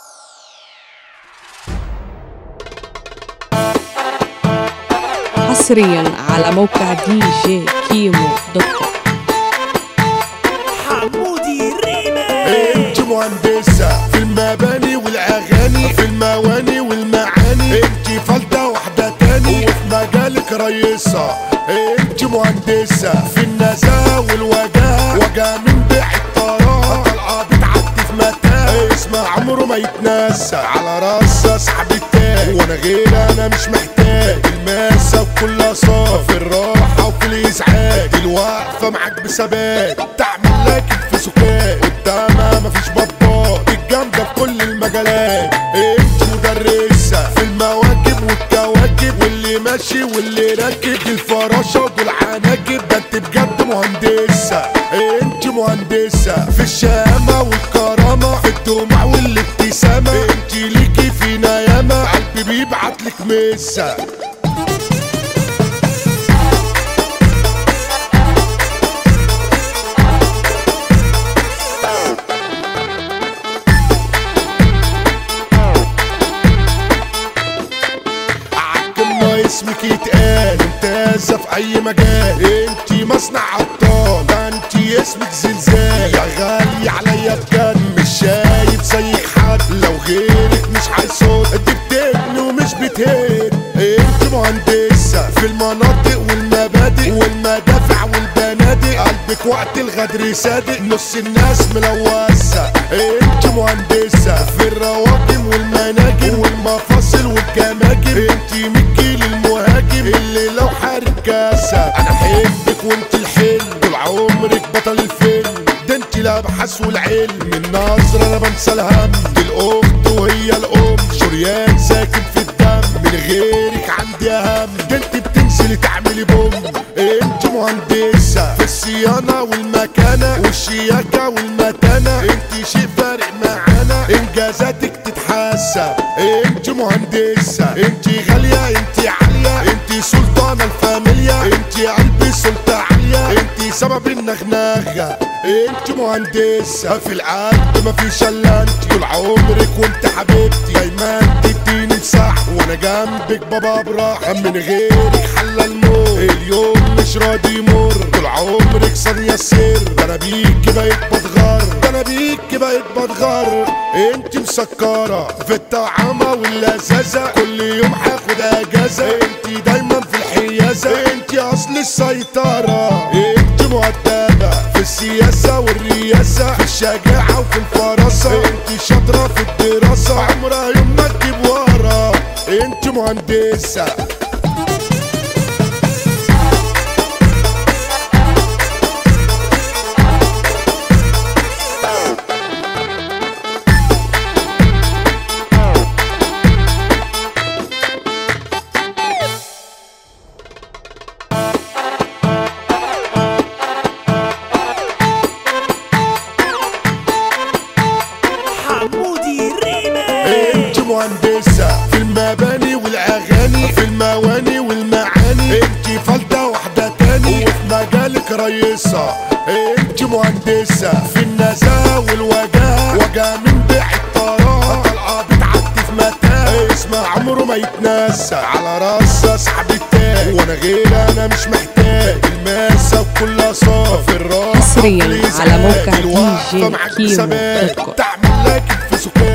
حصريا على موقع دي جي كيمو دوت كوم حمودي ريمي انت مهندسة في المباني والاغاني في المواني والمعاني انت فلتة واحدة تاني وفي مجالك ريسة انت مهندسة في النزاهة والوجاهة وجا من بيع الطراب طلقة بتعدي في متاهة اسمها عمره ما يتنسى على راسها سحب التاج وانا غير انا مش محتاج الماسة بكل صاف في الراحة وفي الازعاج الواقفة معاك بثبات تعمل لكن في سكات قدامها مفيش بطال الجامدة في كل المجالات انت مدرسة في المواكب والكواكب واللي ماشي واللي راكب الفراشة والعناكب ده انت بجد مهندسة انت مهندسة في الشهامة والكرامة في الدموع والابتسامة انت ليكي فينا ياما قلبي بيبعتلك مسة عالكلمة اسمك يتقال ممتازة في أي مجال انتي مصنع عطال ده انتي اسمك زلزال يا غالي عليا بجد مش شايف زيك حد لو غيرك مش هيصوت انت بتبني ومش بتهد انت مهندسة في المناطق والمبادئ والمدافع والبنادق قلبك وقت الغدر صادق نص الناس ملوثة انت مهندسة في الرواتب والمناجم والمفاصل والجماجم انت مكي للمهاجم اللي لو حارب كاسة انا احبك وانت الحلم طول عمرك بطل الفيلم ده انت الابحاث والعلم من نظرة انا بنسى الهم دي الاخت وهي الام شريان ساكن في الدم من غيرك عندي اهم ده انت بتنزلي تعملي بوم انت مهندسة في الصيانة والمكانة والشياكة والمتانة انت شيء فارق معانا انجازاتك تتحسب انت مهندسة انت غالية انت عالية انت سلطانة الفاميليا انت قلبي سلطة عالية انت سبب النغنغة انت مهندسة في القلب مفيش الا انت طول عمرك وانت حبيبتي دايما تديني مساح وانا جنبك بابا براحة من غيرك حل الموت اليوم مش راضي يمر طول عمرك ثانية سر ده انا بيك بقيت بتغر ده انا بيك بقيت بتغر انت مسكرة في الطعامة واللذاذة كل يوم هاخد اجازة انت دايما في الحيازة انت اصل السيطرة انت مؤدبة في السياسة والرياسة في الشجاعة وفي الفراسة انت شاطرة في الدراسة عمرها يوم ما تجيب ورا انت مهندسة حمودي ريمي انت مهندسة في المباني والاغاني في المواني والمعاني انت فلتة واحدة تاني وفي مجالك ريسة انت مهندسة في النزاهة والوجاهة وجا من بيع الطراب طلقة بتعدي في متاهة اسمها عمره ما يتنسى على راسها سحب التاج وانا غير انا مش محتاج الماسة بكل صاف في الراس حصرياً على موقع الواقفة DJ معاك كيمو بثبات. دوت كوم. تعمل لكن في سكات